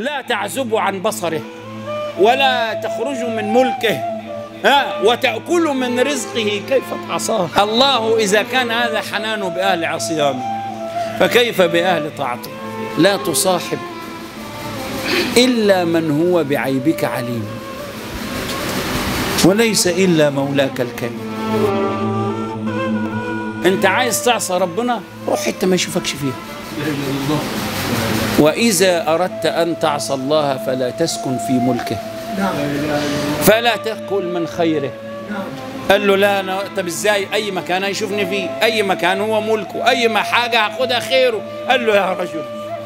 لا تعزبوا عن بصره ولا تخرجوا من ملكه ها وتأكلوا من رزقه كيف تعصاه الله إذا كان هذا حنانه بأهل عصيانه فكيف بأهل طاعته لا تصاحب إلا من هو بعيبك عليم وليس إلا مولاك الكريم أنت عايز تعصى ربنا روح حتة ما يشوفكش فيها وإذا أردت أن تعصى الله فلا تسكن في ملكه فلا تأكل من خيره قال له لا أنا طب إزاي أي مكان هيشوفني فيه أي مكان هو ملكه أي ما حاجة هاخدها خيره قال له يا رجل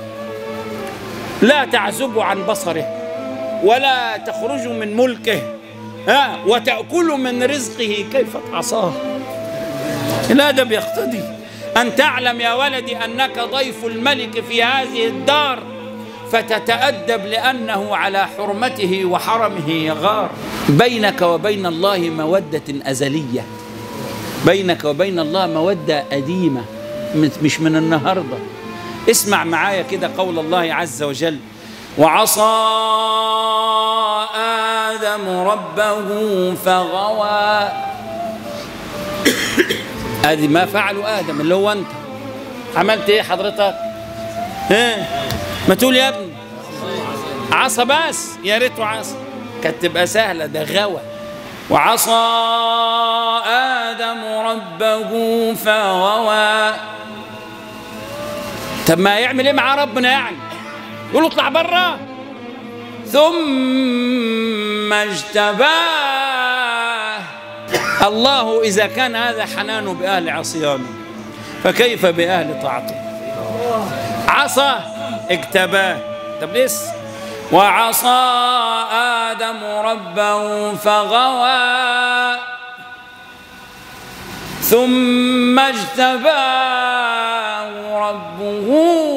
لا تعزبوا عن بصره ولا تخرجوا من ملكه ها وتأكلوا من رزقه كيف تعصاه الأدب يقتضي أن تعلم يا ولدي أنك ضيف الملك في هذه الدار فتتأدب لأنه على حرمته وحرمه يغار بينك وبين الله مودة أزلية بينك وبين الله مودة قديمة مش من النهاردة اسمع معايا كده قول الله عز وجل وعصى آدم ربه فغوى ادي ما فعله ادم اللي هو انت عملت ايه حضرتك ها ما تقول يا ابني عصى بس يا ريته عصى كانت تبقى سهله ده غوى وعصى ادم ربه فغوى طب ما يعمل ايه مع ربنا يعني يقول له اطلع بره ثم اجتباه الله إذا كان هذا حنانه بأهل عصيانه فكيف بأهل طاعته عصى اجتباه طب لسه وعصى آدم ربه فغوى ثم اجتباه ربه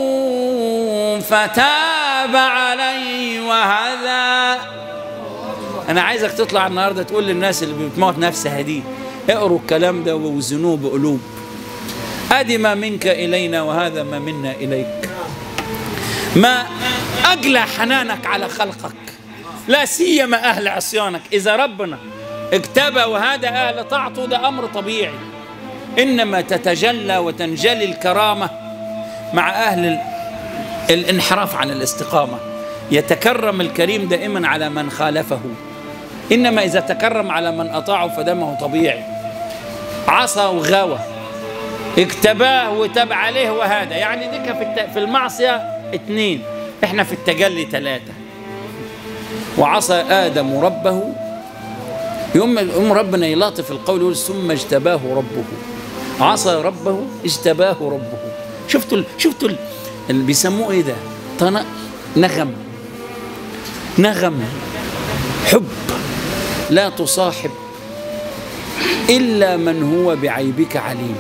فتاب عليه وهدى انا عايزك تطلع النهارده تقول للناس اللي بتموت نفسها دي اقروا الكلام ده ووزنوه بقلوب ادي ما منك الينا وهذا ما منا اليك ما اجلى حنانك على خلقك لا سيما اهل عصيانك اذا ربنا اجتبى وهذا اهل طاعته ده امر طبيعي انما تتجلى وتنجلي الكرامه مع اهل الانحراف عن الاستقامه يتكرم الكريم دائما على من خالفه انما اذا تكرم على من اطاعه فدمه طبيعي عصى وغوى اكتباه وتاب عليه وهذا يعني دي في في المعصيه اثنين احنا في التجلي ثلاثه وعصى ادم ربه يوم يوم ربنا يلاطف القول يقول ثم اجتباه ربه عصى ربه اجتباه ربه شفتوا شفتوا اللي بيسموه ايه ده؟ طن نغم نغم حب لا تصاحب إلا من هو بعيبك عليم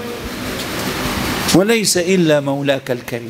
وليس إلا مولاك الكريم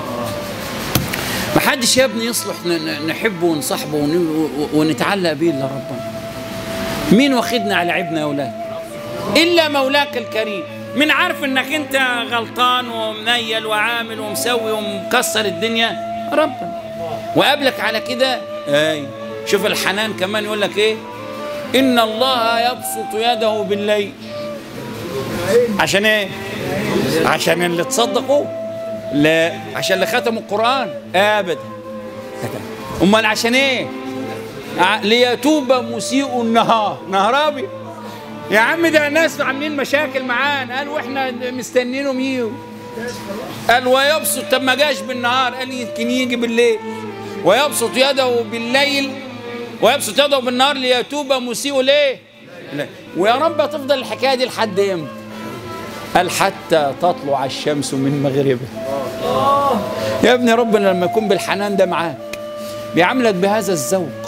ما حدش يا ابني يصلح نحبه ونصاحبه ونتعلق به إلا ربنا مين واخدنا على عيبنا يا أولاد إلا مولاك الكريم من عارف انك انت غلطان ومنيل وعامل ومسوي ومكسر الدنيا ربنا وقابلك على كده اي شوف الحنان كمان يقول لك ايه ان الله يبسط يده بالليل عشان ايه عشان اللي تصدقوا لا عشان اللي ختموا القران ابدا امال عشان ايه ليتوب مسيء النهار نهار ابيض يا عم ده ناس عاملين مشاكل معانا قال واحنا مستنينهم يجوا قال ويبسط طب ما جاش بالنهار قال يمكن يجي بالليل ويبسط يده بالليل ويبسط يده بالنهار ليتوب مسيء ليه؟ لا. ويا رب تفضل الحكايه دي لحد امتى؟ قال حتى تطلع الشمس من مغربها يا ابني ربنا لما يكون بالحنان ده معاك بيعاملك بهذا الذوق